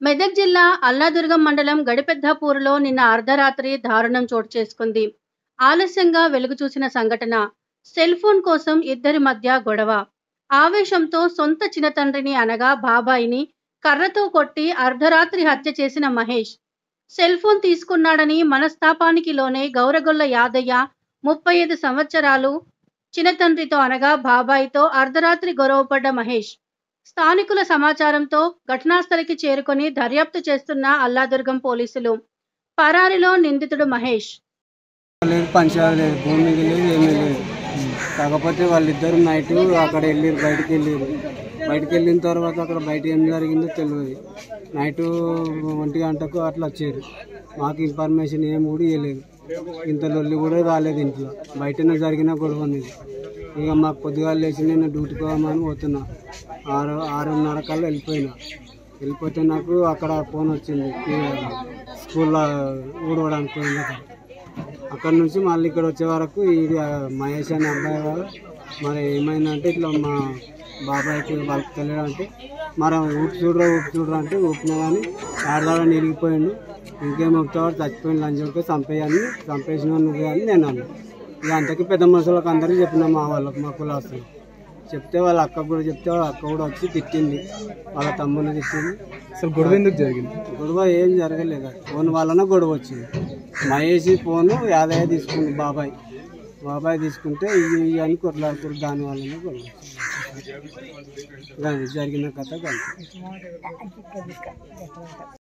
మెదక్ జిల్లా అల్లాదుర్గం మండలం గడిపెద్దాపూర్లో నిన్న అర్ధరాత్రి దారుణం చోటు చేసుకుంది ఆలస్యంగా వెలుగు చూసిన సంఘటన సెల్ ఫోన్ కోసం ఇద్దరి మధ్య గొడవ ఆవేశంతో సొంత చిన్నతండ్రిని అనగా బాబాయిని కర్రతో కొట్టి అర్ధరాత్రి హత్య చేసిన మహేష్ సెల్ ఫోన్ తీసుకున్నాడని మనస్తాపానికి లోనే గౌరగొల్ల యాదయ్య ముప్పై ఐదు సంవత్సరాలు చిన్నతండ్రితో అనగా బాబాయితో అర్ధరాత్రి గొడవపడ్డ మహేష్ స్థానికుల సమాచారంతో ఘటనాస్థలికి చేరుకొని దర్యాప్తు చేస్తున్న అల్లాదుర్గం పోలీసులు పరారిలో నిందితుడు మహేష్ లేదు పంచాయతీ లేదు భూమి లేదు ఏమీ లేదు కాకపోతే వాళ్ళిద్దరు నైట్ అక్కడ వెళ్ళారు బయటికి వెళ్ళారు బయటికి వెళ్ళిన తర్వాత అక్కడ బయట ఏం జరిగిందో తెలియదు నైట్ ఒంటి గంటకు అట్లా వచ్చారు మాకు ఇన్ఫర్మేషన్ ఏం కూడా ఇవ్వలేదు ఇంత లొల్లి కూడా కాలేదు ఇంట్లో బయటనే జరిగిన గొడవ అనేది ఇక మాకు పొద్దుగా లేచి నేను డ్యూటీకి పోదామని పోతున్నా ఆరు ఆరున్నర కల్లా వెళ్ళిపోయినా వెళ్ళిపోతే నాకు అక్కడ ఫోన్ వచ్చింది స్కూల్లో ఊడవడానికి పోయింది అక్కడ. అక్కడ నుంచి మళ్ళీ ఇక్కడ వచ్చే వరకు ఇది ఆ, మహేష్ అనే అబ్బాయి వాడు మరి ఏమైందంటే ఇట్లా మా బాబాయ్కి వాళ్ళకి తెలియడం అంటే మరి ఊపి చూడరా ఊపి చూడరా అంటే ఊపినా కానీ ఆడదాడ నిరిగిపోయిండు ఇంకేం ఊపుతావాడు చచ్చిపోయిన లంచ్ ఉంటే చంపేయని చంపేసిన నువ్వే అని నేను అన్నా ఇక అంతకి పెద్ద మనుషులకు అందరికీ చెప్పిన మా వాళ్ళకి మా కులాస్తులు చెప్తే వాళ్ళ అక్కకు కూడా చెప్తే వాళ్ళ అక్క కూడా వచ్చి తిట్టింది వాళ్ళ తమ్ముని తిట్టింది అసలు గొడవ ఎందుకు జరిగింది గొడవ ఏం జరగలేదు ఫోన్ వలన గొడవ వచ్చింది మహేష్ ఫోను యాదయ్య తీసుకుంది బాబాయ్ బాబాయ్ తీసుకుంటే ఇవి ఇవి అని కొట్లాడుతారు దాని వల్లనే గొడవ వచ్చింది. అది జరిగిన కథ కలిసి